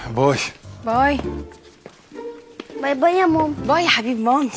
باي باي باي باي يا ماما باي يا حبيب مامي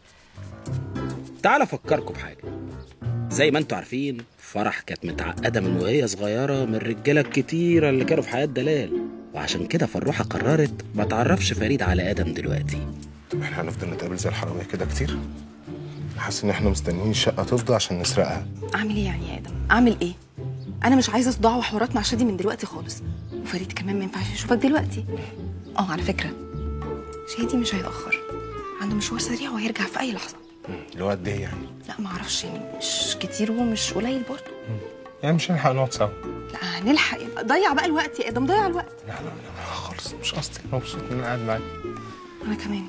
تعال افكركم بحاجه زي ما انتوا عارفين فرح كانت متعقده من وهي صغيره من الرجاله الكتيره اللي كانوا في حياه دلال وعشان كده فروحه قررت ما تعرفش فريد على ادم دلوقتي طب احنا هنفضل نتقابل زي الحرامية كده كتير حاسس ان احنا مستنيين الشقة تفضى عشان نسرقها اعمل ايه يعني يا ادم اعمل ايه انا مش عايزه صداع وحوارات مع شادي من دلوقتي خالص وفريد كمان ما ينفعش يشوفك دلوقتي اه على فكره شادي مش هيتاخر عنده مشوار سريع وهيرجع في اي لحظه اللي هو قد ايه يعني لا ما اعرفش يعني مش كتير ومش قليل برضه يعني مش هنلحق نقعد سوا لا هنلحق ضيع بقى الوقت يا ادم ضيع الوقت لا لا لا خالص مش قصدي أنا مبسوط ان انا قاعد معاك انا كمان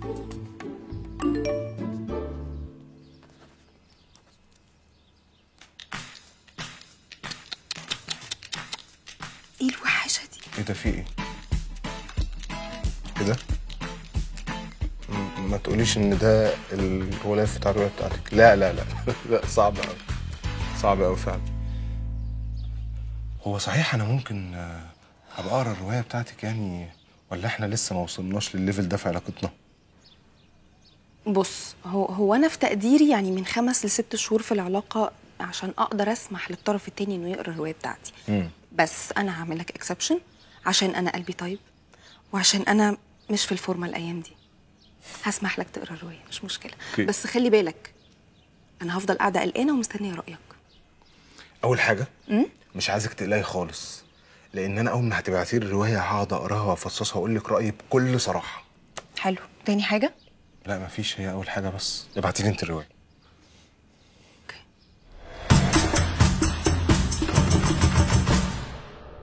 ايه الوحشه دي ايه ده في ايه؟ ايه ده؟ م- ما تقوليش ان ده الغلاف بتاع الرواية بتاعتك لا لا لا لا صعب قوي صعب قوي فعلا هو صحيح انا ممكن آه، ابقى اقرا الرواية بتاعتك يعني ولا احنا لسه ما وصلناش للليفل ده في علاقتنا؟ بص هو هو انا في تقديري يعني من خمس لست شهور في العلاقه عشان اقدر اسمح للطرف التاني انه يقرا الروايه بتاعتي مم. بس انا هعمل لك اكسبشن عشان انا قلبي طيب وعشان انا مش في الفورمه الايام دي هسمح لك تقرا الروايه مش مشكله أوكي. بس خلي بالك انا هفضل قاعده قلقانه ومستنيه رايك اول حاجه مش عايزك تقلقي خالص لان انا اول ما هتبعتي لي الروايه هقعد اقراها وافصصها واقول لك رايي بكل صراحه حلو تاني حاجه لا مفيش هي اول حاجه بس ابعتي لي انت الروايه